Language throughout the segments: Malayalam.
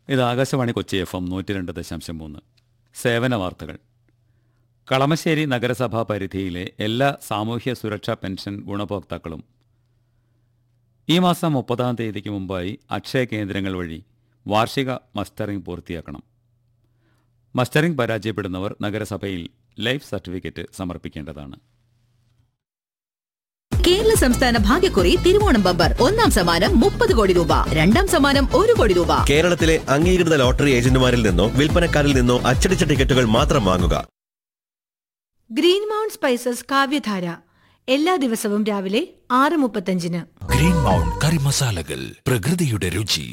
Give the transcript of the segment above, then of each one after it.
ഇത് ആകാശവാണി കൊച്ചി എഫ് എം നൂറ്റി രണ്ട് ദശാംശം മൂന്ന് സേവന വാർത്തകൾ കളമശ്ശേരി നഗരസഭാ പരിധിയിലെ എല്ലാ സാമൂഹ്യ സുരക്ഷാ പെൻഷൻ ഗുണഭോക്താക്കളും ഈ മാസം മുപ്പതാം തീയതിക്ക് മുമ്പായി അക്ഷയ കേന്ദ്രങ്ങൾ വഴി വാർഷിക മസ്റ്ററിംഗ് പൂർത്തിയാക്കണം മസ്റ്ററിംഗ് പരാജയപ്പെടുന്നവർ നഗരസഭയിൽ ലൈഫ് സർട്ടിഫിക്കറ്റ് സമർപ്പിക്കേണ്ടതാണ് കേരള സംസ്ഥാന ഭാഗ്യക്കുറി തിരുവോണം ബമ്പർ ഒന്നാം സമ്മാനം മുപ്പത് കോടി രൂപ രണ്ടാം സമ്മാനം ഒരു കോടി രൂപ കേരളത്തിലെ അംഗീകൃത ലോട്ടറി ഏജന്റുമാരിൽ നിന്നോ വിൽപ്പനക്കാരിൽ നിന്നോ അച്ചടിച്ച ടിക്കറ്റുകൾ മാത്രം വാങ്ങുക ഗ്രീൻ മൗണ്ട് സ്പൈസസ് കാവ്യധാര എല്ലാ ദിവസവും രാവിലെ ആറ് മുപ്പത്തഞ്ചിന് ഗ്രീൻ മൗണ്ട് കറി മസാലകൾ പ്രകൃതിയുടെ രുചി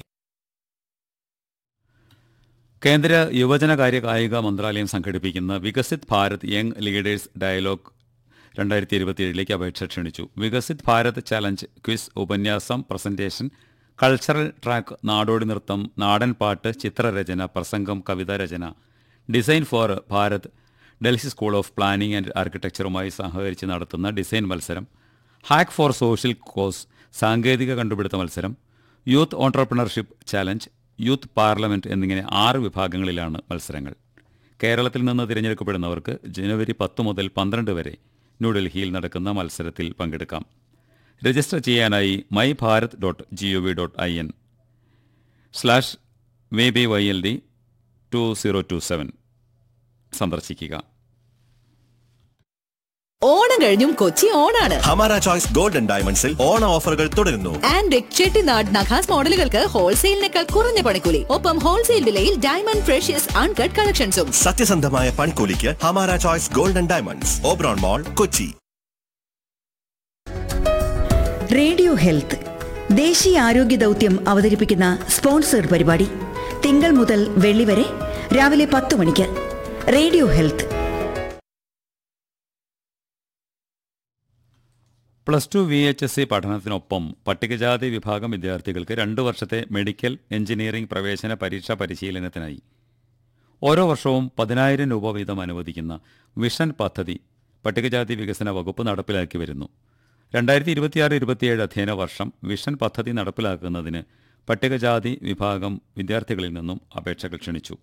കേന്ദ്ര യുവജനകാര്യ കായിക മന്ത്രാലയം സംഘടിപ്പിക്കുന്ന Viksit Bharat young leaders dialogue രണ്ടായിരത്തി ഇരുപത്തിയേഴിലേക്ക് അപേക്ഷ ക്ഷണിച്ചു വികസിത് ഭാരത് ചലഞ്ച് ക്വിസ് ഉപന്യാസം പ്രസന്റേഷൻ കൾച്ചറൽ ട്രാക്ക് നാടോടി നൃത്തം നാടൻ പാട്ട് ചിത്രരചന പ്രസംഗം കവിതാ രചന design for Bharat Delhi school of planning and ആർക്കിടെക്ചറുമായി സഹകരിച്ച് നടത്തുന്ന ഡിസൈൻ മത്സരം ഹാക്ക് ഫോർ സോഷ്യൽ കോസ് സാങ്കേതിക കണ്ടുപിടുത്ത മത്സരം youth entrepreneurship challenge youth parliament എന്നിങ്ങനെ ആറ് വിഭാഗങ്ങളിലാണ് മത്സരങ്ങൾ കേരളത്തിൽ നിന്ന് തിരഞ്ഞെടുക്കപ്പെടുന്നവർക്ക് ജനുവരി പത്ത് മുതൽ പന്ത്രണ്ട് വരെ ന്യൂഡൽഹിയിൽ നടക്കുന്ന മത്സരത്തിൽ പങ്കെടുക്കാം രജിസ്റ്റർ ചെയ്യാനായി my Bharat dot G O V dot I N slash V B Y L D two zero two seven സന്ദർശിക്കുക ഓണം കഴിഞ്ഞും കൊച്ചി ഓണാണ് ഹമാര ചോയ്സ് ഗോൾഡൻ ഡയമണ്ട്സിൽ ഓണ ഓഫറുകൾ തുടരുന്നു ആൻഡ് ചെട്ടിനാട് നഖാസ് മോഡലുകൾക്ക് ഹോൾസെയിലിനേക്കാൾ കുറഞ്ഞ പണിക്കൂലി ഒപ്പം ഹോൾസെയിൽ വിലയിൽ ഡയമണ്ട് ഫ്രഷ്യസ് അൺകട്ട് കളക്ഷൻസും സത്യസന്ധമായ പൺകൂലിക്ക് Hamara choice golden diamonds Oberon mall Kochi radio health ദേശീയ ആരോഗ്യ ദൗത്യം അവതരിപ്പിക്കുന്ന സ്പോൺസേഡ് പരിപാടി തിങ്കൾ മുതൽ വെള്ളി വരെ രാവിലെ പത്ത് മണിക്ക് radio health plus two V H S C പഠനത്തിനൊപ്പം പട്ടികജാതി വിഭാഗം വിദ്യാർത്ഥികൾക്ക് രണ്ട് വർഷത്തെ മെഡിക്കൽ എഞ്ചിനീയറിംഗ് പ്രവേശന പരീക്ഷാ പരിശീലനത്തിനായി ഓരോ വർഷവും പതിനായിരം രൂപ വീതം അനുവദിക്കുന്ന വിഷൻ പദ്ധതി പട്ടികജാതി വികസന വകുപ്പ് നടപ്പിലാക്കി വരുന്നു രണ്ടായിരത്തി ഇരുപത്തിയാറ് ഇരുപത്തിയേഴ് അധ്യയന വർഷം വിഷൻ പദ്ധതി നടപ്പിലാക്കുന്നതിന് പട്ടികജാതി വിഭാഗം വിദ്യാർത്ഥികളിൽ നിന്നും അപേക്ഷകൾ ക്ഷണിച്ചു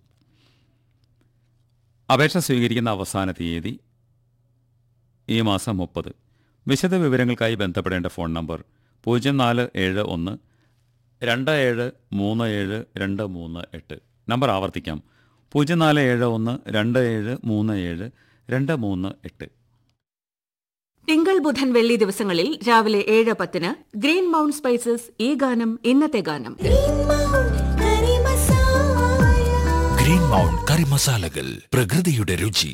അപേക്ഷ സ്വീകരിക്കുന്ന അവസാന തീയതി ഈ മാസം മുപ്പത് വിശദ വിവരങ്ങൾക്കായി ബന്ധപ്പെടേണ്ട ഫോൺ നമ്പർ പൂജ്യം നാല് ഏഴ് ഒന്ന് രണ്ട് ഏഴ് മൂന്ന് ഏഴ് രണ്ട് മൂന്ന് എട്ട് നമ്പർ ആവർത്തിക്കാം പൂജ്യം നാല് ഏഴ് ഒന്ന് രണ്ട് ഏഴ് മൂന്ന് ഏഴ് രണ്ട് മൂന്ന് എട്ട് തിങ്കൾ ബുധൻ വെള്ളി ദിവസങ്ങളിൽ രാവിലെ ഏഴ് പത്തിന് ഗ്രീൻ മൗണ്ട് സ്പൈസസ് ഈ ഗാനം ഇന്നത്തെ ഗാനം ഗ്രീൻ മൗണ്ട് കറി മസാലകൾ പ്രകൃതിയുടെ രുചി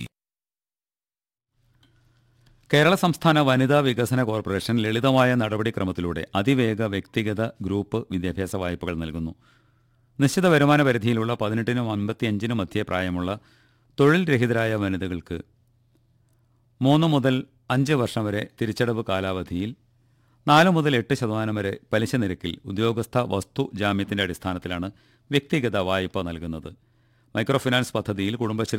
കേരള സംസ്ഥാന വനിതാ വികസന കോർപ്പറേഷൻ ലളിതമായ നടപടിക്രമത്തിലൂടെ അതിവേഗ വ്യക്തിഗത ഗ്രൂപ്പ് വിദ്യാഭ്യാസ വായ്പകൾ നൽകുന്നു നിശ്ചിത വരുമാന പരിധിയിലുള്ള പതിനെട്ടിനും അമ്പത്തിയഞ്ചിനും മധ്യേ പ്രായമുള്ള തൊഴിൽ രഹിതരായ വനിതകൾക്ക് മൂന്ന് മുതൽ അഞ്ച് വർഷം വരെ തിരിച്ചടവ് കാലാവധിയിൽ നാല് മുതൽ എട്ട് ശതമാനം വരെ പലിശ നിരക്കിൽ ഉദ്യോഗസ്ഥ വസ്തു ജാമ്യത്തിന്റെ അടിസ്ഥാനത്തിലാണ് വ്യക്തിഗത വായ്പ നൽകുന്നത് മൈക്രോ ഫിനാൻസ് പദ്ധതിയിൽ കുടുംബശ്രീ